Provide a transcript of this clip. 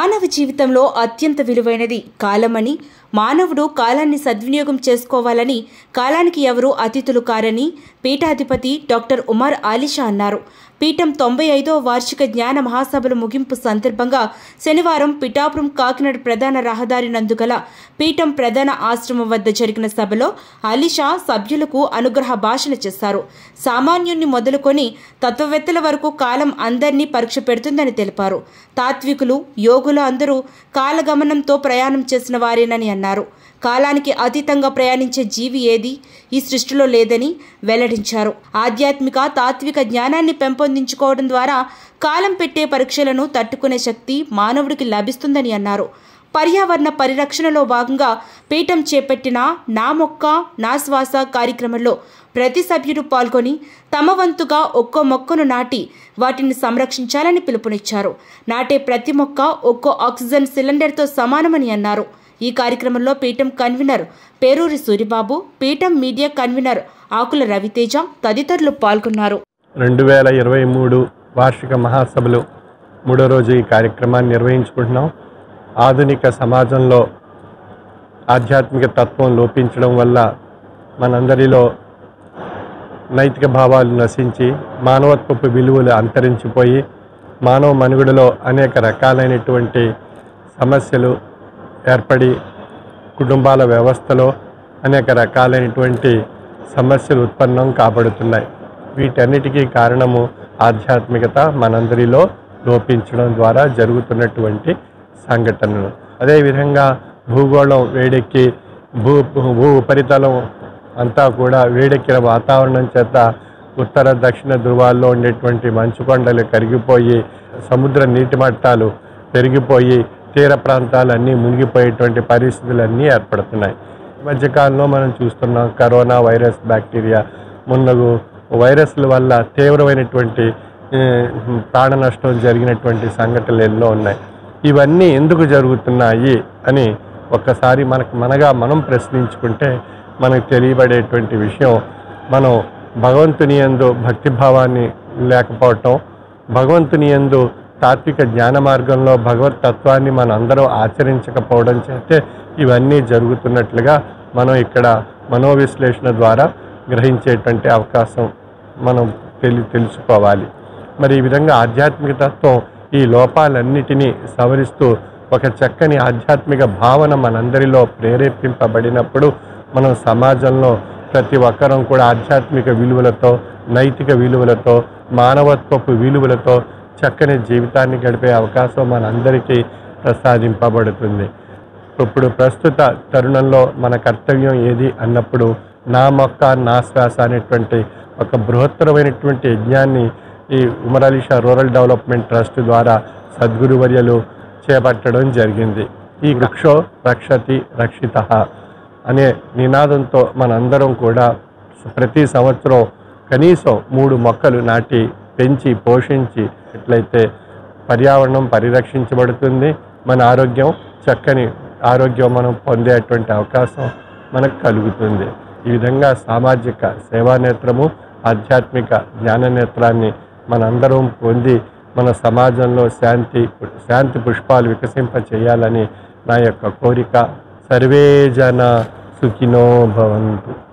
మానవ జీవితంలో అత్యంత విలువైనది కాలమని మానవుడు కాలాన్ని సద్వినియోగం చేసుకోవాలని కాలానికి ఎవరూ అతిథులు కారని పీఠాధిపతి డాక్టర్ ఉమర్ ఆలిషా అన్నారు పీఠం తొంభై ఐదో వార్షిక జ్ఞాన మహాసభల ముగింపు సందర్భంగా శనివారం పిఠాపురం కాకినాడ ప్రధాన రహదారి నందుగల పీఠం ప్రధాన ఆశ్రమం వద్ద జరిగిన సభలో అలీషా సభ్యులకు అనుగ్రహ భాషణ చేశారు సామాన్యుణ్ణి మొదలుకొని తత్వవేత్తల వరకు కాలం అందరినీ పరీక్ష పెడుతుందని తెలిపారు తాత్వికులు యోగులు అందరూ కాలగమనంతో ప్రయాణం చేసిన వారేనని అన్నారు కాలానికి అతీతంగా ప్రయాణించే జీవి ఏది ఈ సృష్టిలో లేదని వెల్లడించారు ఆధ్యాత్మిక తాత్విక జ్ఞానాన్ని పెంపొందించుకోవడం ద్వారా కాలం పెట్టే పరీక్షలను తట్టుకునే శక్తి మానవుడికి లభిస్తుందని అన్నారు పర్యావరణ పరిరక్షణలో భాగంగా పీఠం చేపట్టిన నా మొక్క నా శ్వాస కార్యక్రమంలో ప్రతి సభ్యుడు పాల్గొని తమ వంతుగా ఒక్కో మొక్కను నాటి వాటిని సంరక్షించాలని పిలుపునిచ్చారు నాటే ప్రతి మొక్క ఒక్కో ఆక్సిజన్ సిలిండర్తో సమానమని అన్నారు ఈ కార్యక్రమంలో పీఠం కన్వీనర్ పేరూరి సూరిబాబు పీఠం మీడియా కన్వీనర్ ఆకుల రవితేజ తదితరులు పాల్గొన్నారు రెండు వేల ఇరవై మూడు వార్షిక మహాసభలు మూడో రోజు ఈ కార్యక్రమాన్ని నిర్వహించుకుంటున్నాం ఆధునిక సమాజంలో ఆధ్యాత్మిక తత్వం లోపించడం వల్ల మనందరిలో నైతిక భావాలు నశించి మానవత్వపు విలువలు అంతరించిపోయి మానవ మనుగడలో అనేక రకాలైనటువంటి సమస్యలు ఏర్పడి కుటుంబాల వ్యవస్థలో అనేక రకాలైనటువంటి సమస్యలు ఉత్పన్నం కాబడుతున్నాయి వీటన్నిటికీ కారణము ఆధ్యాత్మికత మనందరిలో లోపించడం ద్వారా జరుగుతున్నటువంటి సంఘటనలు అదేవిధంగా భూగోళం వేడెక్కి భూ భూ ఉపరితలం అంతా కూడా వేడెక్కిన వాతావరణం చేత ఉత్తర దక్షిణ ధృవాల్లో ఉండేటువంటి మంచు కొండలు కరిగిపోయి సముద్ర నీటి మట్టాలు పెరిగిపోయి తీర ప్రాంతాలన్నీ మునిగిపోయేటువంటి పరిస్థితులన్నీ ఏర్పడుతున్నాయి ఈ మధ్యకాలంలో మనం చూస్తున్నాం కరోనా వైరస్ బ్యాక్టీరియా మున్నగు వైరస్ల వల్ల తీవ్రమైనటువంటి ఏ, ప్రాణ నష్టం జరిగినటువంటి సంఘటనలు ఎన్నో ఉన్నాయి ఇవన్నీ ఎందుకు జరుగుతున్నాయి అని ఒక్కసారి మనకు మనగా మనం ప్రశ్నించుకుంటే మనకు తెలియబడేటువంటి విషయం మనం భగవంతుని యందు భక్తిభావాన్ని లేకపోవటం భగవంతుని యందు తాత్విక జ్ఞాన మార్గంలో భగవత్ తత్వాన్ని మనం అందరం ఆచరించకపోవడం చేతే ఇవన్నీ జరుగుతున్నట్లుగా మనం ఇక్కడ మనోవిశ్లేషణ ద్వారా గ్రహించేటువంటి అవకాశం మనం తెలి తెలుసుకోవాలి మరి ఈ విధంగా ఆధ్యాత్మిక తత్వం ఈ లోపాలన్నిటినీ సవరిస్తూ ఒక చక్కని ఆధ్యాత్మిక భావన మనందరిలో ప్రేరేపింపబడినప్పుడు మనం సమాజంలో ప్రతి ఒక్కరం కూడా ఆధ్యాత్మిక విలువలతో నైతిక విలువలతో మానవత్వపు విలువలతో చక్కని జీవితాన్ని గడిపే అవకాశం మనందరికీ ప్రసాదింపబడుతుంది ఇప్పుడు ప్రస్తుత తరుణంలో మన కర్తవ్యం ఏది అన్నప్పుడు నా మొక్క నా శ్వాస అనేటువంటి ఒక బృహత్తరమైనటువంటి యజ్ఞాన్ని ఈ Umar Ali Shah rural development trust ద్వారా సద్గురువర్యలు చేపట్టడం జరిగింది ఈ వృక్షో రక్షతి రక్షిత అనే నినాదంతో మనందరం కూడా ప్రతి సంవత్సరం కనీసం మూడు మొక్కలు నాటి పెంచి పోషించి ఎట్లయితే పర్యావరణం పరిరక్షించబడుతుంది మన ఆరోగ్యం చక్కని ఆరోగ్యం మనం పొందేటువంటి అవకాశం మనకు కలుగుతుంది ఈ విధంగా సామాజిక సేవా నేత్రము ఆధ్యాత్మిక జ్ఞాన నేత్రాన్ని మనందరం పొంది మన సమాజంలో శాంతి శాంతి పుష్పాలు వికసింప చేయాలని నా యొక్క కోరిక సర్వే జన సుఖినో భవంతు